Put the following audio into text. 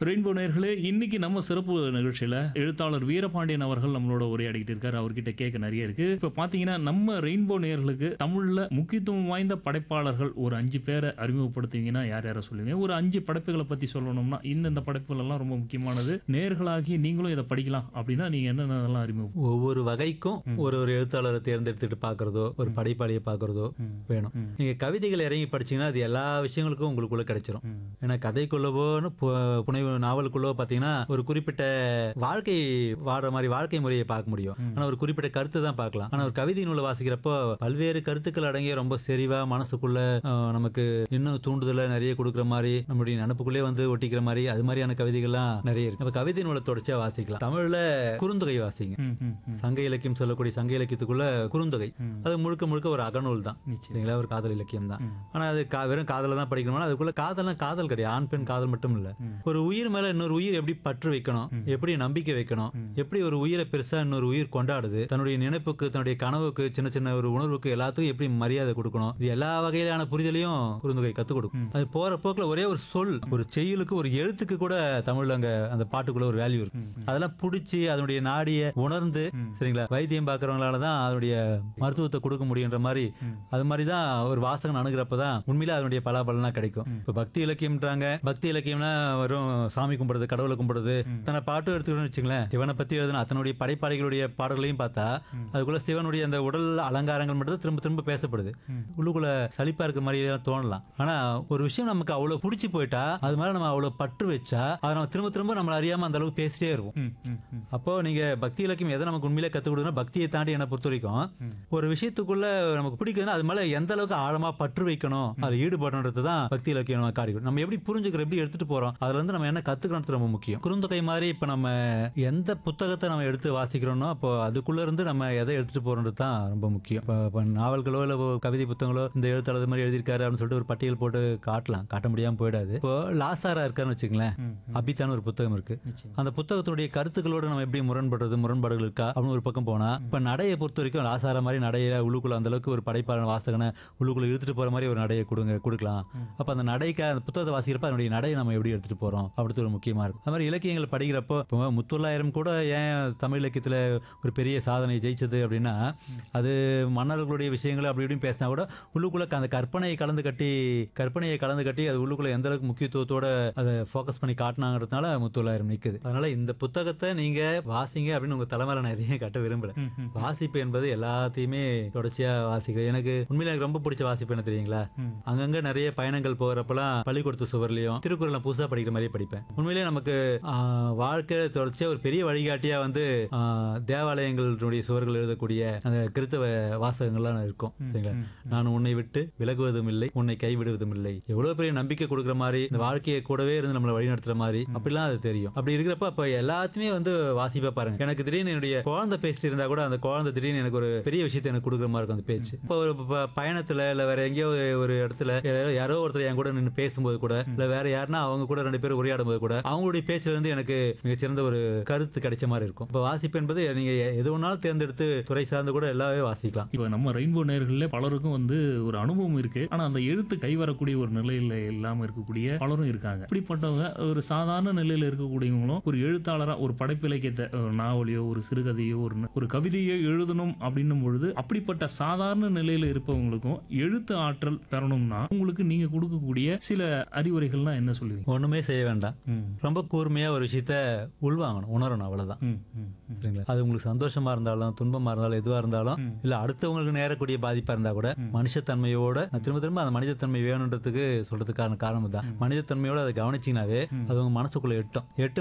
Rainbow நேர்களே இன்னைக்கு நம்ம சிறப்பு நிகழ்ச்சியில எழுத்தாளர் வீரபாண்டியன் அவர்கள் நம்மளோட உரையாடிக்கிட்டு இருக்காரு அவர்கிட்ட கேட்க நிறைய இருக்கு இப்ப பாத்தீங்கன்னா நம்ம ரெயின்போ நேர்களுக்கு தமிழ்ல முக்கியத்துவம் வாய்ந்த படைப்பாளர்கள் ஒரு அஞ்சு பேரை அறிமுகப்படுத்துவீங்கன்னா யார் யாரை சொல்லுவீங்க ஒரு அஞ்சு படைப்புகளை பத்தி சொல்லணும்னா இந்தந்த படைப்புகள் எல்லாம் ரொம்ப முக்கியமானது நேர்களாகி நீங்களும் இதை படிக்கலாம் அப்படின்னா நீங்க என்னென்னலாம் அறிமுகம் ஒவ்வொரு வகைக்கும் ஒரு ஒரு எழுத்தாளரை தேர்ந்தெடுத்துட்டு பார்க்கறதோ ஒரு படைப்பாளியை பார்க்கறதோ வேணும் நீங்க கவிதைகள் இறங்கி படிச்சீங்கன்னா அது எல்லா விஷயங்களுக்கும் உங்களுக்குள்ள கிடைச்சிரும் ஏன்னா கதைக்குள்ளவோன்னு பு- புனைவு நாவலுக்குள்ளவோ பார்த்தீங்கன்னா ஒரு குறிப்பிட்ட வாழ்க்கை வாடுற மாதிரி வாழ்க்கை முறையை பார்க்க முடியும் ஆனா ஒரு குறிப்பிட்ட கருத்தை தான் பார்க்கலாம் ஆனா ஒரு கவிதை நூலை வாசிக்கிறப்போ பல்வேறு கருத்துக்கள் அடங்கிய ரொம்ப செறிவா மனசுக்குள்ள அஹ், நமக்கு இன்னும் தூண்டுதலை நிறைய கொடுக்குற மாதிரி நம்மளுடைய நினப்புக்குள்ளே வந்து ஒட்டிக்கிற மாதிரி அது மாதிரியான கவிதைகள்லாம் நிறைய இருக்கு அப்ப கவிதை நூலை தொடர்ச்சியா வாசிக்கலாம் தமிழ்ல குறுந்தொகை வாசிங்க ம், ம், ம். சங்க இலக்கியம் சொல்லக்கூடிய சங்க இலக்கியத்துக்குள்ள குறுந்தொகை அது முழுக்க முழுக்க ஒரு அகநூல் தான் நிச்சயம் இல்லைங்களா ஒரு காதல் இலக்கியம் தான் ஆனா அது கா- வெறும் காதல தான் படிக்கணும்னா அதுக்குள்ள காதல்னா காதல் கிடையாது ஆண் பெண் காதல் மட்டும் இல்ல ஒரு உயிர் மேல இன்னொரு உயிர் எப்படி பற்று வைக்கணும் எப்படி நம்பிக்கை வைக்கணும் எப்படி ஒரு உயிரை பெருசா இன்னொரு உயிர் கொண்டாடுது தன்னுடைய நினைப்புக்கு தன்னுடைய கனவுக்கு சின்ன சின்ன ஒரு உணர்வுக்கு எல்லாத்துக்கும் எப்படி மரியாதை கொடுக்கணும் இது எல்லா வகையிலான புரிதலையும் குறுந்தொகை கத்துக் கொடுக்கும் அது போற போக்குல ஒரே ஒரு சொல் ஒரு செய்யுளுக்கு ஒரு எழுத்துக்கு கூட தமிழ்ல அங்க அந்த பாட்டுக்குள்ள ஒரு வேல்யூ இருக்கு அதெல்லாம் பிடிச்சி அதனுடைய நாடிய உணர்ந்து சரிங்களா வைத்தியம் பார்க்கறவங்களால தான் அதனுடைய மருத்துவத்தை கொடுக்க முடியுன்ற மாதிரி அது மாதிரி தான் ஒரு வாசகன் அணுகிறப்ப தான் உண்மையில அதனுடைய பலாபலனா கிடைக்கும் இப்ப பக்தி இலக்கியம்ன்றாங்க பக்தி இலக்கியம்னா வெறும் சாமி கும்பிடுறது கடவுளை கும்பிடுறது தன்னை பாட்டு எடுத்துக்கணும்னு வச்சுங்களேன் சிவனை பத்தி எழுதுன அத்தனுடைய படைப்பாளிகளுடைய பாடல்களையும் பார்த்தா அதுக்குள்ள சிவனுடைய அந்த உடல் அலங்காரங்கள் மட்டும் திரும்ப திரும்ப பேசப்படுது உள்ளுக்குள்ள சலிப்பா இருக்க மாதிரி எல்லாம் தோணலாம் ஆனா ஒரு விஷயம் நமக்கு அவ்வளவு பிடிச்சி போயிட்டா அது மேல நம்ம அவ்வளவு பற்று வச்சா அதை நம்ம திரும்ப திரும்ப நம்மள அறியாம அந்த அளவுக்கு பேசிட்டே இருக்கும் ம், ம், ம். அப்போ நீங்க பக்தி இலக்கியம் எதை நமக்கு உண்மையிலே கத்துக் கொடுக்குதுன்னா பக்தியை தாண்டி என்ன பொறுத்த வரைக்கும் ஒரு விஷயத்துக்குள்ள நமக்கு பிடிக்குதுன்னா அது மேல எந்த அளவுக்கு ஆழமா பற்று வைக்கணும் அது ஈடுபடணுன்றது தான் பக்தி இலக்கியம் நம்ம காரியம் நம்ம எப்படி புரிஞ்சுக்கிறோம் எப்படி எடுத்துட்டு போறோம் அதுல இருந்து நம்ம என்ன கத்துக்கிறோம் ரொம்ப முக்கியம் குறுந்தொகை மாதிரி இப்ப நம்ம எந்த புத்தகத்தை நம்ம எடுத்து வாசிக்கிறோமோ அப்போ அதுக்குள்ள இருந்து நம்ம எதை எடுத்துட்டு போறோன்றது தான் ரொம்ப முக்கியம் இப்ப- இப்ப நாவல்களோ இல்ல கவிதை புத்தகங்களோ இந்த எழுத்தாளர் இது மாதிரி எழுதியிருக்காரு அப்படின்னு சொல்லிட்டு ஒரு பட்டியல் போட்டு காட்டலாம் காட்ட முடியாம போயிடாது இப்போ லாசாரா இருக்காருன்னு வச்சுங்களேன் அபித்தான ஒரு புத்தகம் இருக்கு நிச்சயம் அந்த புத்தகத்துடைய கருத்துக்களோட நம்ம எப்படி முரண்படுறது முரண்பாடுகள் இருக்கா அப்படின்னு ஒரு பக்கம் போனா இப்ப நடையை பொறுத்த வரைக்கும் ஆசார மாதிரி நடைய உள்ளுக்குள்ள அந்த அளவுக்கு ஒரு படைப்பாளன் வாசகனை உள்ளுக்குள்ள இழுத்துட்டு போற மாதிரி ஒரு நடையை கொடுங்க கொடுக்கலாம் அப்ப அந்த நடைக்கு அந்த புத்தகத்தை வாசிக்கிறப்ப அதனுடைய நடையை நம்ம எப்படி எடுத்துட்டு போறோம் அப்படி ஒரு முக்கியமா இருக்கும் அது மாதிரி இலக்கியங்கள் படிக்கிறப்போ இப்போ முத்தொள்ளாயிரம் கூட ஏன் தமிழ் இலக்கியத்துல ஒரு பெரிய சாதனை ஜெயிச்சது அப்படின்னா அது மன்னர்களுடைய விஷயங்களை அப்படி இப்படின்னு பேசினா கூட உள்ளுக்குள்ள அந்த கற்பனையை கலந்து கட்டி கற்பனையை கலந்து கட்டி அது உள்ளுக்குள்ள எந்த அளவுக்கு முக்கியத்துவத்தோட அதை ஃபோக்கஸ் பண்ணி காட்டினாங்கிறதுனால முத்தொள்ளாயிரம் நிக்குது அதனால இந்த புத்தகத்தை நீங்க வாசிங்க அப்படின்னு உங்க தலைமையில நான் எதையும் கட்ட விரும்பல ம், ம். வாசிப்பு என்பது எல்லாத்தையுமே தொடர்ச்சியா வாசிக்கிறேன் எனக்கு உண்மையில எனக்கு ரொம்ப பிடிச்ச வாசிப்பு என்ன தெரியுங்களா ம். அங்கங்க நிறைய பயணங்கள் போகிறப்பெல்லாம் பள்ளிக்கூடத்து சுவர்லயும் திருக்குறள் நான் புதுசா படிக்கிற மாதிரியே படிப்பேன் உண்மையிலேயே நமக்கு ஆஹ், வாழ்க்கை தொடர்ச்சியா ஒரு பெரிய வழிகாட்டியா வந்து ஆஹ், தேவாலயங்களுடைய சுவர்கள் எழுதக்கூடிய அந்த கிறித்தவ வாசகங்கள்லாம் இருக்கும் சரிங்களா நான் உன்னை விட்டு விலகுவதும் இல்லை உன்னை கைவிடுவதும் இல்லை எவ்வளவு பெரிய நம்பிக்கை கொடுக்குற மாதிரி இந்த வாழ்க்கையை கூடவே இருந்து நம்மளை வழி நடத்துற மாதிரி அப்படிலாம் அது தெரியும் அப்படி இருக்கிறப்ப அப்ப எல்லாத்தையுமே வந்து வாசிப்பா பாருங்க எனக்கு திடீர்னு என்னுடைய குழந்தை பேசிட்டு இருந்தா கூட அந்த குழந்தை திடீர்னு எனக்கு ஒரு பெரிய விஷயத்தை எனக்கு கொடுக்குற மாதிரி இருக்கும் அந்த பேச்சு இப்போ ஒரு ப- பயணத்துல இல்ல வேற எங்கேயோ ஒரு- ஒரு இடத்துல யாரோ- யாரோ ஒருத்தர் என் கூட நின்று பேசும்போது கூட இல்ல வேற யாருன்னா அவங்க கூட ரெண்டு பேரும் உரையாடும் போது கூட அவங்களுடைய பேச்சுல இருந்து எனக்கு மிகச்சிறந்த ஒரு கருத்து கிடைச்ச மாதிரி இருக்கும் இப்போ வாசிப்பு என்பது நீங்க எது ஒன்னாலும் தேர்ந்தெடுத்து துறை சார்ந்து கூட எல்லாமே வாசிக்கலாம் இப்போ நம்ம ரெயின்போ நேர்களில் பலருக்கும் வந்து ஒரு அனுபவம் இருக்கு ஆனா அந்த எழுத்து கை வரக்கூடிய ஒரு நிலையில இல்லாம இருக்கக்கூடிய பலரும் இருக்காங்க இப்படிப்பட்டவங்க ஒரு சாதாரண நிலையில இருக்கக்கூடியவங்களும் ஒரு எழுத்தாளரா ஒரு படைப்பு இலக்கியத்தை ஒரு நாவலையோ ஒரு சிறுகதையோ ஒரு ந- ஒரு கவிதையோ எழுதணும் அப்படின்னும் பொழுது அப்படிப்பட்ட சாதாரண நிலையில இருப்பவங்களுக்கும் எழுத்து ஆற்றல் பெறணும்னா உங்களுக்கு நீங்க கொடுக்கக்கூடிய சில அறிவுரைகள்னா என்ன சொல்லுவீங்க ஒண்ணுமே செய்ய வேண்டாம் ம், ரொம்ப கூர்மையா ஒரு விஷயத்த உள்வாங்கணும் உணரணும் அவ்வளவுதான் ம், ம், ம். சரிங்களா அது உங்களுக்கு சந்தோஷமா இருந்தாலும் துன்பமா இருந்தாலும் எதுவா இருந்தாலும் இல்ல அடுத்தவங்களுக்கு நேரக்கூடிய பாதிப்பா இருந்தா கூட மனுஷத்தன்மையோட நான் திரும்ப திரும்ப அந்த மனிதத்தன்மை வேணுன்றதுக்கு சொல்றதுக்கான காரணம் தான் மனிதத்தன்மையோட அதை கவனிச்சீங்கன்னாவே அது உங்க மனசுக்குள்ள எட்டும் எட்டு